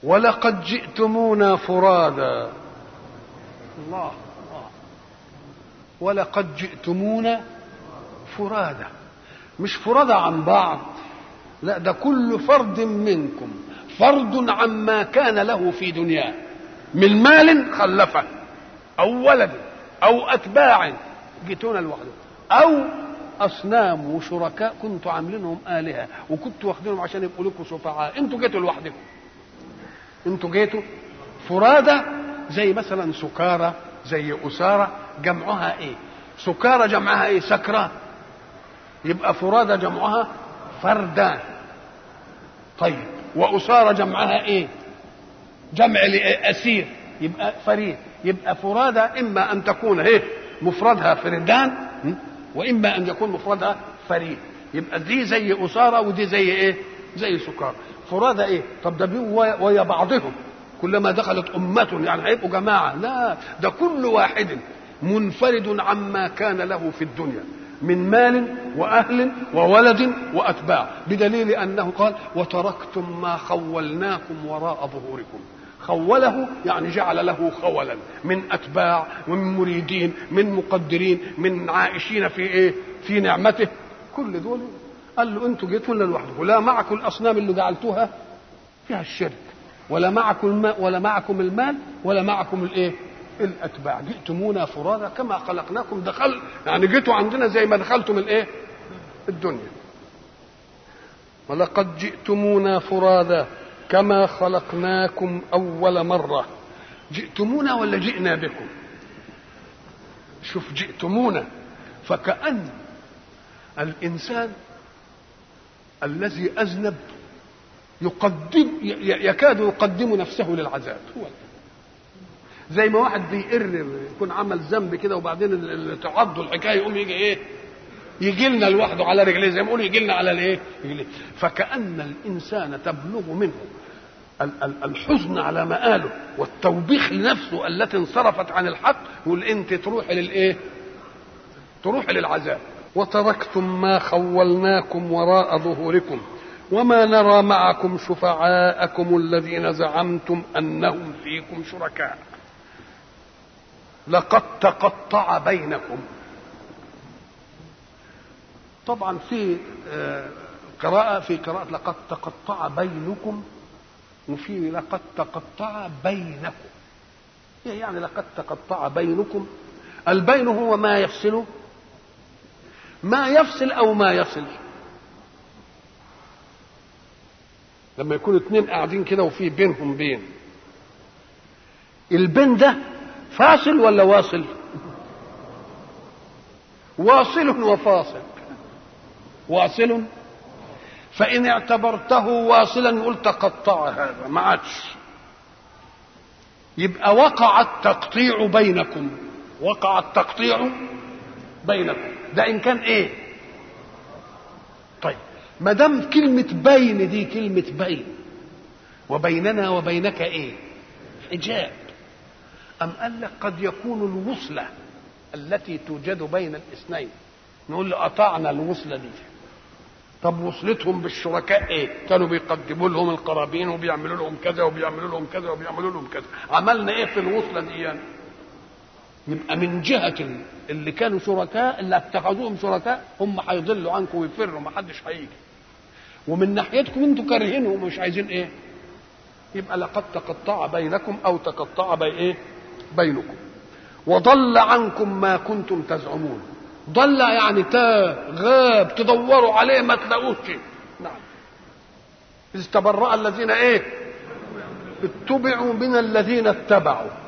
ولقد جئتمونا فرادا الله الله ولقد جئتمونا فرادا مش فرادا عن بعض لا ده كل فرد منكم فرد عما كان له في دنياه من مال خلفه او ولد او اتباع جئتونا لوحده او اصنام وشركاء كنتوا عاملينهم الهه وكنتوا واخدينهم عشان يبقوا لكم شفعاء انتوا جيتوا لوحدكم انتوا جيتوا فرادى زي مثلا سكارى زي أسارة جمعها ايه سكارى جمعها ايه سكران يبقى فرادى جمعها فردان طيب وأسارة جمعها ايه جمع أسير يبقى فريد يبقى فرادى إما أن تكون ايه مفردها فردان وإما أن يكون مفردها فريد يبقى دي زي أسارة ودي زي ايه زي سكارى فرادى ايه طب ده بيبقوا ويا بعضهم كلما دخلت أمة يعني هيبقوا جماعة لا ده كل واحد منفرد عما كان له في الدنيا من مال وأهل وولد وأتباع بدليل أنه قال وتركتم ما خولناكم وراء ظهوركم خوله يعني جعل له خولا من أتباع ومن مريدين من مقدرين من عائشين في إيه في نعمته كل دول قال له انتوا جيتوا لنا لوحدكم لا معكم الاصنام اللي جعلتوها فيها الشرك ولا معكم الماء ولا معكم المال ولا معكم الايه الاتباع جئتمونا فرادا كما خلقناكم دخل يعني جيتوا عندنا زي ما دخلتم الايه الدنيا ولقد جئتمونا فرادا كما خلقناكم اول مره جئتمونا ولا جئنا بكم شوف جئتمونا فكأن الإنسان الذي أذنب يقدم يكاد يقدم نفسه للعذاب هو زي ما واحد بيقر يكون عمل ذنب كده وبعدين اللي تعضه الحكايه يقوم يجي ايه يجي لنا لوحده على رجليه زي ما يقولوا يجي لنا على الايه فكأن الانسان تبلغ منه الحزن على مآله والتوبيخ لنفسه التي انصرفت عن الحق يقول انت تروحي للايه تروحي للعذاب وتركتم ما خولناكم وراء ظهوركم وما نرى معكم شفعاءكم الذين زعمتم انهم فيكم شركاء لقد تقطع بينكم طبعا في قراءة في قراءة لقد تقطع بينكم وفي لقد تقطع بينكم يعني لقد تقطع بينكم البين هو ما يفصل ما يفصل او ما يصل لما يكونوا اتنين قاعدين كده وفي بينهم بين البين ده فاصل ولا واصل واصل وفاصل واصل فإن اعتبرته واصلا يقول تقطع هذا ما عادش يبقى وقع التقطيع بينكم وقع التقطيع بينكم ده ان كان ايه طيب ما دام كلمه بين دي كلمه بين وبيننا وبينك ايه حجاب ام قال لك قد يكون الوصله التي توجد بين الاثنين نقول له قطعنا الوصله دي طب وصلتهم بالشركاء ايه كانوا بيقدموا لهم القرابين وبيعملوا لهم كذا وبيعملوا لهم كذا وبيعملوا لهم كذا عملنا ايه في الوصله دي يعني يبقى من جهة اللي كانوا شركاء اللي اتخذوهم شركاء هم هيضلوا عنكم ويفروا ما حدش هيجي ومن ناحيتكم انتوا كارهينهم ومش عايزين ايه يبقى لقد تقطع بينكم او تقطع بي ايه بينكم وضل عنكم ما كنتم تزعمون ضل يعني تاه غاب تدوروا عليه ما تلاقوش نعم إذ تبرأ الذين ايه اتبعوا من الذين اتبعوا